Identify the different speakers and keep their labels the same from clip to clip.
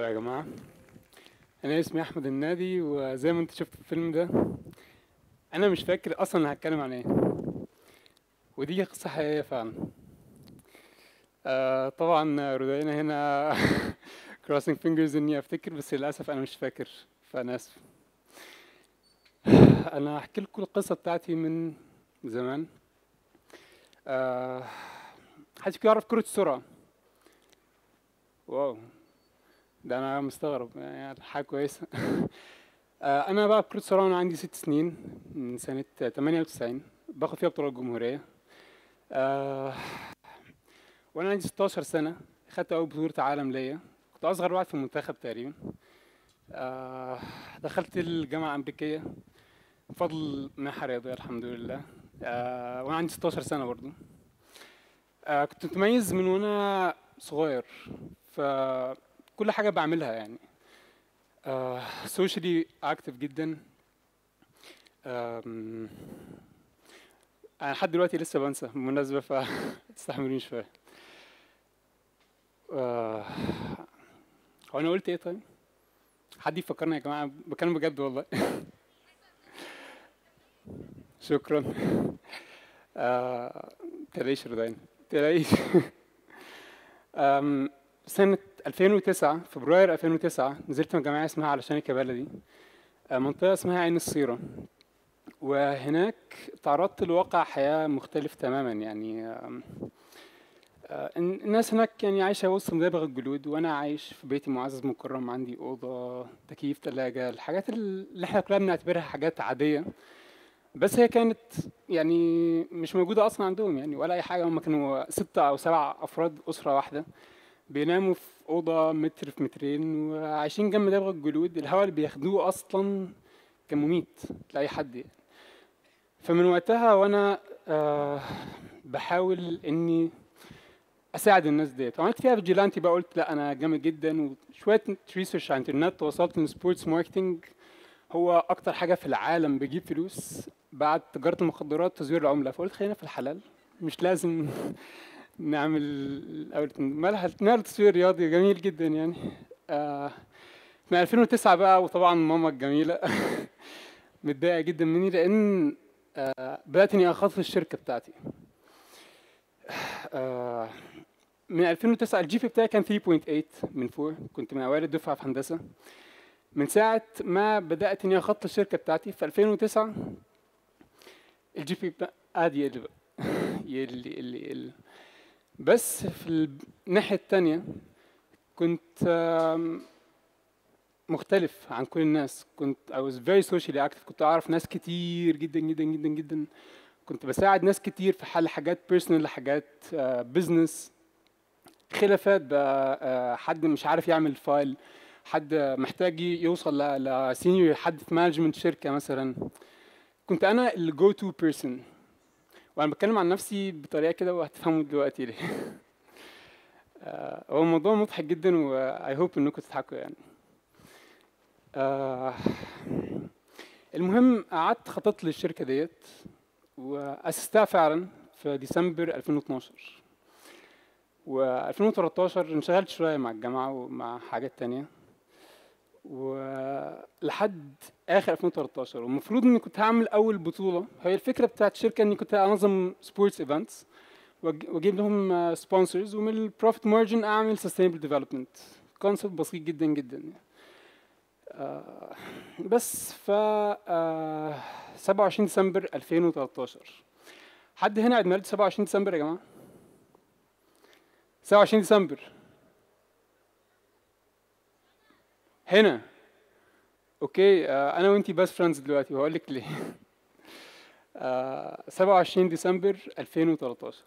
Speaker 1: يا جماعة أنا اسمي أحمد النادي وزي ما أنت شفت في الفيلم ده أنا مش فاكر أصلا أنا هتكلم عن إيه ودي قصة حقيقية فعلا آه طبعا رودينا هنا crossing fingers إني أفتكر بس للأسف أنا مش فاكر فأنا آسف أنا هحكي لكم القصة بتاعتي من زمان آه حد فيكم يعرف كرة السرعة واو ده انا مستغرب يعني حاجه كويسه آه، انا بقى بكرة السرعة وانا عندي ست سنين من سنة 98 باخد فيها بطولة الجمهورية آه، وانا عندي 16 سنة خدت اول بطولة عالم ليا كنت اصغر واحد في المنتخب تقريبا آه، دخلت الجامعة الأمريكية بفضل منحة رياضية الحمد لله آه، وانا عندي 16 سنة برضو آه، كنت متميز من وانا صغير فكل حاجة بعملها يعني سوشيالي اكتف جدا آم، انا لحد دلوقتي لسه بنسى بالمناسبة فتستحملوني شوية آه، هو انا قلت ايه طيب حد يفكرني يا جماعة بكلم بجد والله شكرا آه، تلاقيش رضاين تلاقيش أم، سنة 2009 فبراير 2009 نزلت من جامعة اسمها علشان بلدي أه، منطقة اسمها عين الصيرة وهناك تعرضت لواقع حياة مختلف تماما يعني أم، أه، الن- الناس هناك يعني عايشة وسط مدابغ الجلود وأنا عايش في بيتي معزز مكرم عندي أوضة تكييف تلاجة الحاجات اللي احنا كلنا بنعتبرها حاجات عادية بس هي كانت يعني مش موجودة أصلا عندهم يعني ولا أي حاجة هم كانوا ستة أو سبع أفراد أسرة واحدة بيناموا في أوضة متر في مترين وعايشين جنب دبغ الجلود الهواء اللي بياخدوه أصلا كان مميت لأي حد يعني فمن وقتها وأنا آه بحاول إني أساعد الناس ديت وعملت فيها فيجيلانتي بقى قلت لا أنا جامد جدا وشوية ريسيرش على الإنترنت وصلت إن سبورتس ماركتينج هو أكتر حاجة في العالم بيجيب فلوس بعد تجارة المخدرات تزوير العملة فقلت خلينا في الحلال مش لازم نعمل الأول مالها نعمل تصوير رياضي جميل جدا يعني آه من 2009 بقى وطبعا ماما الجميلة متضايقة جدا مني لأن آه بدأت إني أخاطب الشركة بتاعتي آه من 2009 الجي بي بتاعي كان 3.8 من فوق كنت من أوائل الدفعة في هندسة من ساعة ما بدأت إني أخطط الشركة بتاعتي في 2009 الجي بي قاعد يقل بقى يقل يقل يقل بس في الناحية التانية كنت آم، مختلف عن كل الناس كنت I was very socially active كنت أعرف ناس كتير جدا جدا جدا جدا كنت بساعد ناس كتير في حل حاجات personal لحاجات بزنس خلافات بقى آه، حد مش عارف يعمل فايل حد محتاج يوصل لسينيور حد في مانجمنت شركة مثلا كنت أنا الجو تو بيرسون وانا بتكلم عن نفسي بطريقه كده وهتفهموا دلوقتي ليه آه، هو الموضوع مضحك جدا و I hope انكم تضحكوا يعني آه، المهم قعدت خططت للشركه ديت واسستها فعلا في ديسمبر 2012 و 2013 انشغلت شويه مع الجامعه ومع حاجات تانية ولحد اخر 2013 والمفروض اني كنت هعمل اول بطوله هي الفكره بتاعت الشركه اني كنت انظم سبورتس ايفنتس واجيب لهم سبونسرز ومن البروفيت مارجن اعمل سستينبل ديفلوبمنت كونسبت بسيط جدا جدا آه، بس ف آه، 27 ديسمبر 2013 حد هنا عيد ميلاد 27 ديسمبر يا جماعه 27 ديسمبر هنا اوكي آه، انا وانتي بس فريندز دلوقتي وهقول لك ليه آه، 27 ديسمبر 2013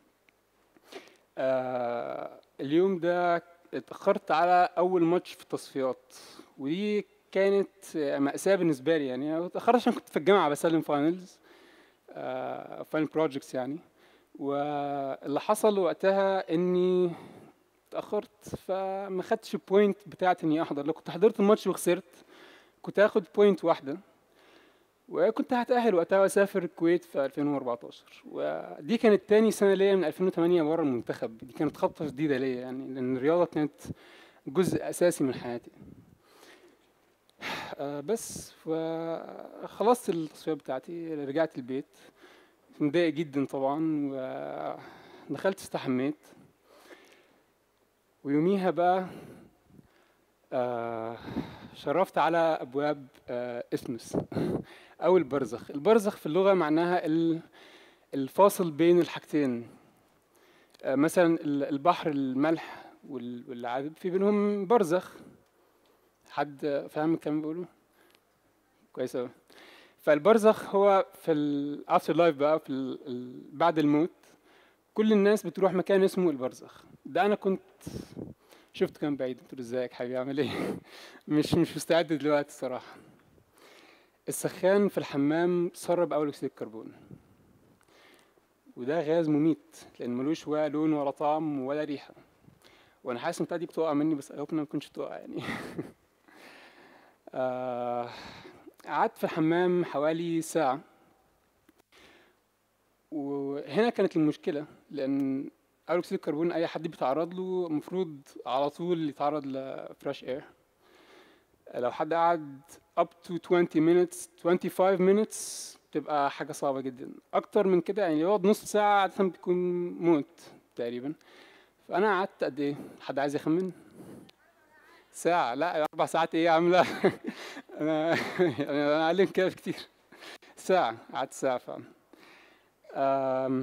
Speaker 1: آه، اليوم ده اتأخرت على أول ماتش في التصفيات ودي كانت آه، مأساة بالنسبة لي يعني أنا اتأخرت عشان كنت في الجامعة بسلم فاينلز فاينل بروجكتس يعني واللي حصل وقتها إني اتأخرت فما خدتش البوينت بتاعت إني أحضر لو كنت حضرت الماتش وخسرت كنت هاخد بوينت واحدة وكنت هتأهل وقتها وأسافر الكويت في 2014 ودي كانت تاني سنة ليا من 2008 ورا المنتخب دي كانت خطة جديدة ليا يعني لأن الرياضة كانت جزء اساسي من حياتي آه، بس خلصت التصفية بتاعتي رجعت البيت متضايق جدا طبعا ودخلت استحميت ويوميها بقى آه، شرفت على ابواب آه، اسمس او البرزخ البرزخ في اللغه معناها الفاصل بين الحاجتين مثلا البحر الملح والعذب في بينهم برزخ حد فاهم الكلام بيقوله كويس أوي فالبرزخ هو في الافتر لايف بقى في ال بعد الموت كل الناس بتروح مكان اسمه البرزخ ده انا كنت شفت كان بعيد قلت له ازيك حبيبي عامل ايه مش مش مستعد دلوقتي الصراحه السخان في الحمام سرب اول اكسيد الكربون وده غاز مميت لان ملوش ولا لون ولا طعم ولا ريحه وانا حاسس ان دي بتقع مني بس اي ما تكونش تقع يعني آه، قعدت في الحمام حوالي ساعة وهنا كانت المشكلة لأن أول أكسيد الكربون أي حد بيتعرض له المفروض على طول يتعرض لفريش اير لو حد قعد up to 20 minutes 25 minutes تبقى حاجة صعبة جدا أكتر من كده يعني يقعد نص ساعة عادة بيكون موت تقريبا فأنا قعدت قد إيه؟ حد عايز يخمن؟ ساعة لا أربع ساعات إيه عاملة أنا يعني أنا أقل من كده كتير ساعة قعدت ساعة فعلا um,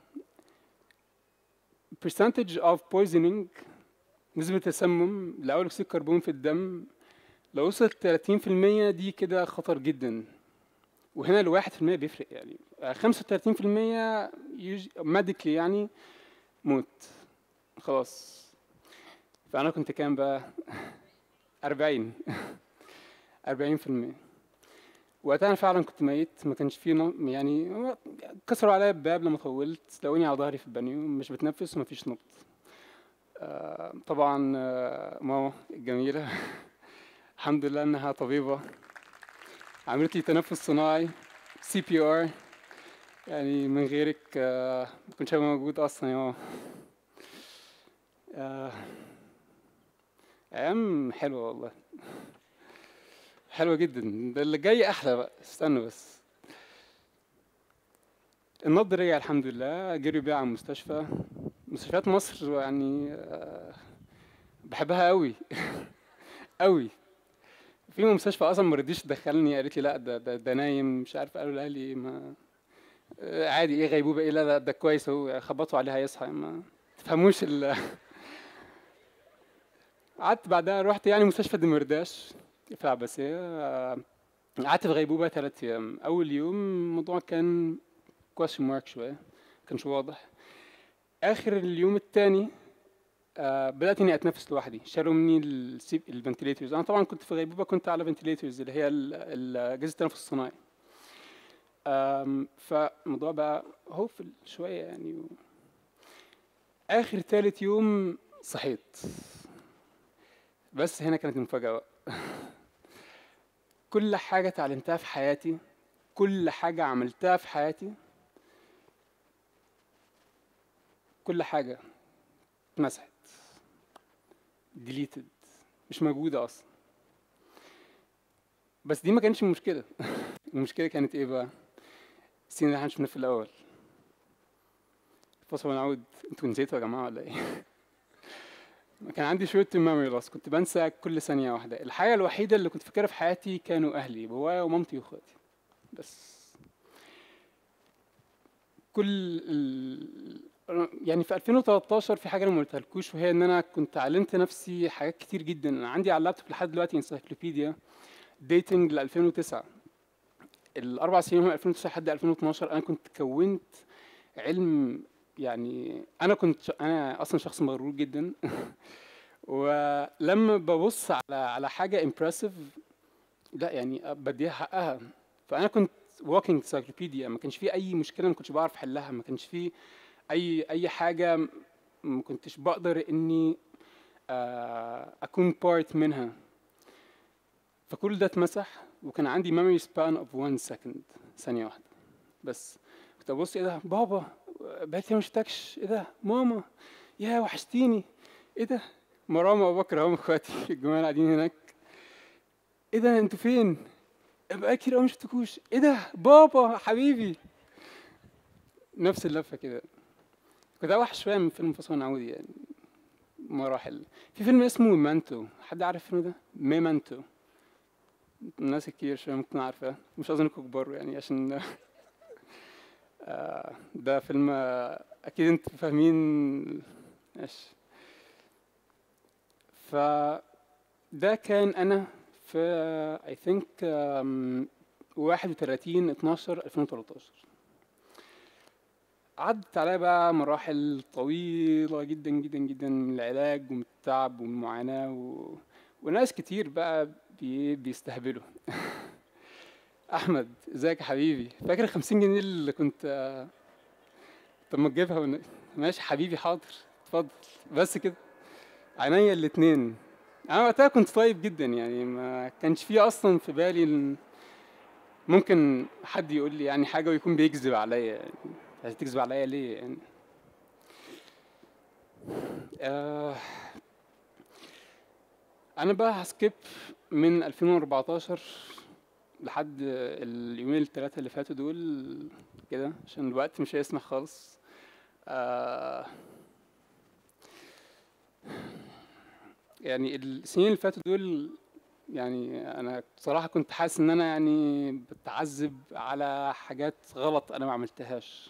Speaker 1: percentage of poisoning نسبة تسمم لأول أكسيد الكربون في الدم لو وصلت 30% دي كده خطر جدا وهنا الواحد في المية بيفرق يعني خمسة وتلاتين في المية ميديكلي يعني موت خلاص فأنا كنت كام بقى أربعين أربعين في المية وقتها أنا فعلا كنت ميت ما كانش فيه يعني كسروا عليا الباب لما طولت لقوني على ظهري في البانيو مش بتنفس ومفيش نبض آه طبعا آه ماما الجميلة الحمد لله إنها طبيبة عملت لي تنفس صناعي سي بي ار يعني من غيرك آه ما كنتش موجود أصلا يا ماما آه ايام حلوه والله حلوه جدا ده اللي جاي احلى بقى استنوا بس النبض رجع الحمد لله جري بيه على المستشفى مستشفيات مصر يعني آه، بحبها قوي قوي في مستشفى اصلا ما رضيش تدخلني قالت لي لا ده ده, ده نايم مش عارف قالوا لاهلي ما آه، عادي ايه غيبوبه ايه لا لا ده كويس اهو خبطوا عليها يصحى ما تفهموش ال قعدت بعدها رحت يعني مستشفى دمرداش في العباسية قعدت في غيبوبة ثلاث أيام أول يوم الموضوع كان question مارك شوية كانش واضح آخر اليوم الثاني آه بدأت إني أتنفس لوحدي شالوا مني الفنتليترز أنا طبعا كنت في غيبوبة كنت على فنتليترز اللي هي أجهزة التنفس الصناعي فالموضوع بقى هوفل شوية يعني و... آخر ثالث يوم صحيت بس هنا كانت المفاجأة كل حاجة اتعلمتها في حياتي كل حاجة عملتها في حياتي كل حاجة اتمسحت ديليتد مش موجودة أصلا بس دي ما كانتش المشكلة المشكلة كانت إيه بقى؟ السين اللي احنا شفناه في الأول فاصل ونعود انتوا نسيتوا يا جماعة ولا إيه؟ كان عندي شورت ميموري لوس كنت بنسى كل ثانية واحدة الحاجة الوحيدة اللي كنت فاكرها في حياتي كانوا أهلي بابايا ومامتي وأخواتي بس كل ال... يعني في 2013 في حاجة أنا ما قلتهالكوش وهي إن أنا كنت علمت نفسي حاجات كتير جدا أنا عندي على اللابتوب لحد دلوقتي انسايكلوبيديا ديتنج ل 2009 الأربع سنين من 2009 لحد 2012 أنا كنت كونت علم يعني انا كنت انا اصلا شخص مغرور جدا ولما ببص على على حاجه امبرسيف لا يعني بديها حقها فانا كنت walking encyclopedia ما كانش في اي مشكله ما كنتش بعرف احلها ما كانش في اي اي حاجه ما كنتش بقدر اني آه، اكون بارت منها فكل ده اتمسح وكان عندي memory span of one second ثانيه واحده بس كنت ابص ايه ده بابا بقيت ما شفتكش ايه ده ماما يا وحشتيني ايه ده مرام وابو بكر هم اخواتي الجماعه اللي قاعدين هناك ايه ده انتوا فين بقى كتير قوي ما شفتكوش ايه ده بابا حبيبي نفس اللفه كده كنت اوحش شويه من فيلم فصل عودي يعني مراحل في فيلم اسمه ميمانتو حد عارف الفيلم ده ميمانتو الناس كتير شويه ممكن عارفاه مش قصدي انكم كبار يعني عشان آه، ده فيلم آه، اكيد انتوا فاهمين ماشي ف ده كان انا في اي ثينك 31 12 2013 عدت عليا بقى مراحل طويلة جدا جدا جدا من العلاج ومن التعب ومن المعاناة و... وناس كتير بقى بي... بيستهبلوا أحمد ازيك يا حبيبي فاكر الخمسين جنيه اللي كنت آه، طب ما تجيبها ون... ماشي حبيبي حاضر اتفضل بس كده عينيا الاتنين انا وقتها كنت طيب جدا يعني ما كانش فيه اصلا في بالي إن ممكن حد يقول لي يعني حاجه ويكون بيكذب عليا يعني عايز تكذب عليا ليه يعني آه انا بقى هسكيب من 2014 لحد اليومين الثلاثه اللي فاتوا دول كده عشان الوقت مش هيسمح خالص آه يعني السنين اللي فاتوا دول يعني انا بصراحه كنت حاسس ان انا يعني بتعذب على حاجات غلط انا ما عملتهاش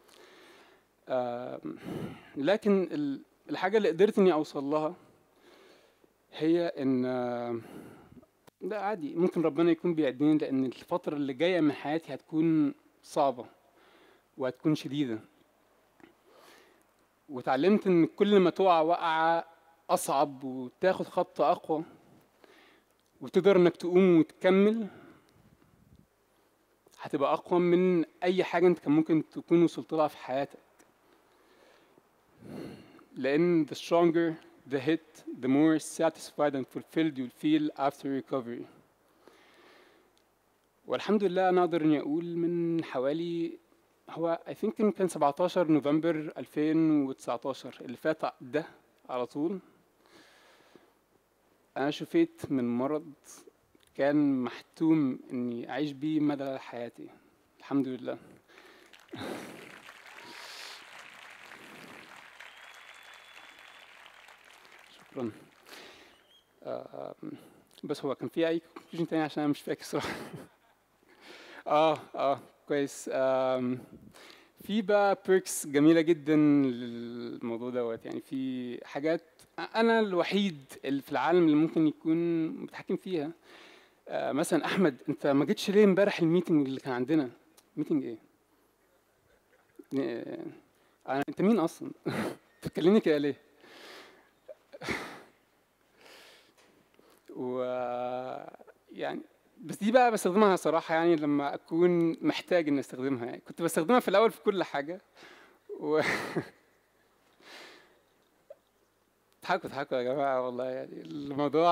Speaker 1: آم، لكن ال- الحاجه اللي قدرت اني اوصل لها هي ان آم، لا عادي ممكن ربنا يكون بيعدني لان الفتره اللي جايه من حياتي هتكون صعبه وهتكون شديده وتعلمت ان كل ما تقع وقعه اصعب وتاخد خط اقوى وتقدر انك تقوم وتكمل هتبقى اقوى من اي حاجه انت كان ممكن تكون وصلت لها في حياتك لان the stronger the hit the more satisfied and fulfilled you'll feel after recovery والحمد لله انا اقدر اني اقول من حوالي هو I think إن كان 17 نوفمبر 2019 اللي فات ده على طول انا شفيت من مرض كان محتوم اني اعيش بيه مدى حياتي الحمد لله شكرا آه، بس هو كان في اي كونكلوجن تاني عشان انا مش فاكر صراحه اه اه كويس آم، في بقى بيركس جميله جدا للموضوع دوت يعني في حاجات انا الوحيد اللي في العالم اللي ممكن يكون متحكم فيها آه، مثلا احمد انت ما جيتش ليه امبارح الميتنج اللي كان عندنا ميتنج ايه آه، انا انت مين اصلا بتكلمني كده ليه و يعني بس دي بقى بستخدمها صراحة يعني لما أكون محتاج إني أستخدمها يعني كنت بستخدمها في الأول في كل حاجة و اضحكوا اضحكوا يا جماعة والله يعني الموضوع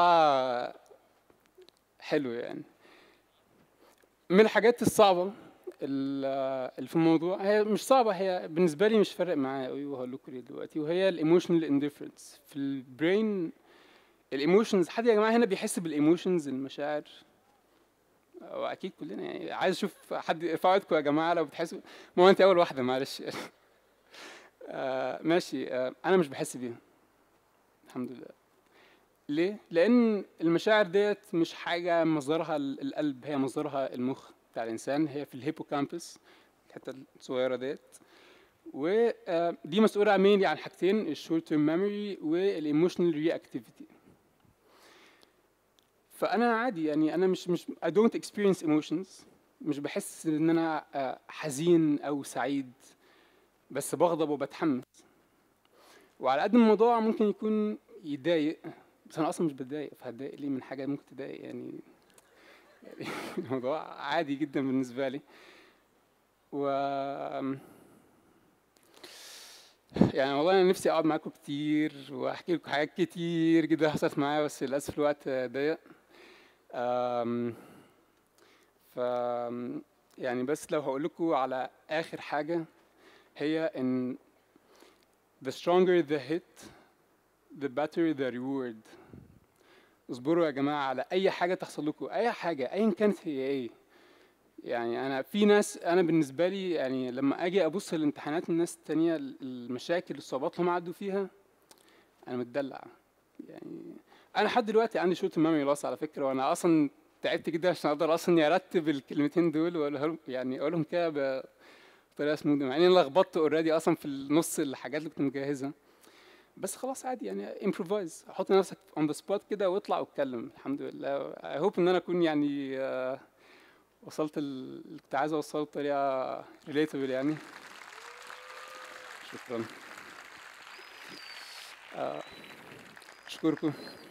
Speaker 1: حلو يعني من الحاجات الصعبة ال- اللي في الموضوع هي مش صعبة هي بالنسبة لي مش فارق معايا قوي وهقول لكم ليه دلوقتي وهي الايموشنال انديفرنس في البرين الايموشنز حد يا جماعة هنا بيحس بالايموشنز المشاعر واكيد كلنا يعني عايز اشوف حد ارفعوا ايدكم يا جماعه لو بتحسوا ما هو انت اول واحده معلش آه ماشي آه انا مش بحس بيها الحمد لله ليه لان المشاعر ديت مش حاجه مصدرها ال- القلب هي مصدرها المخ بتاع الانسان هي في الهيبوكامبس الحته الصغيره ديت ودي مسؤوله mainly عن حاجتين الشورت تيرم ميموري والايموشنال رياكتيفيتي فانا عادي يعني انا مش مش I don't experience emotions مش بحس ان انا آه، حزين او سعيد بس بغضب وبتحمس وعلى قد ما الموضوع ممكن يكون يضايق بس انا اصلا مش بتضايق فهتضايق ليه من حاجه ممكن تضايق يعني يعني الموضوع عادي جدا بالنسبه لي و يعني والله انا نفسي اقعد معاكم كتير واحكي لكم حاجات كتير جدا حصلت معايا بس للاسف الوقت ضيق أم، ف يعني بس لو هقول لكم على اخر حاجه هي ان the stronger the hit the better the reward اصبروا يا جماعة على أي حاجة تحصل لكم أي حاجة أيا كانت هي إيه يعني أنا في ناس أنا بالنسبة لي يعني لما أجي أبص لامتحانات الناس التانية المشاكل الصعوبات اللي هم عدوا فيها أنا متدلع يعني أنا لحد دلوقتي عندي شوط مامي لاس على فكرة وأنا أصلا تعبت جدا عشان أقدر أصلا إني أرتب الكلمتين دول وأقولهم يعني أقولهم كده بطريقة سموث مع إني لخبطت أوريدي أصلا في النص الحاجات اللي كنت مجهزها بس خلاص عادي يعني امبروفايز حط نفسك اون ذا سبوت كده واطلع واتكلم الحمد لله اي هوب ان انا اكون يعني آه، وصلت اللي كنت عايز اوصله بطريقه ريليتابل يعني شكرا آه، اشكركم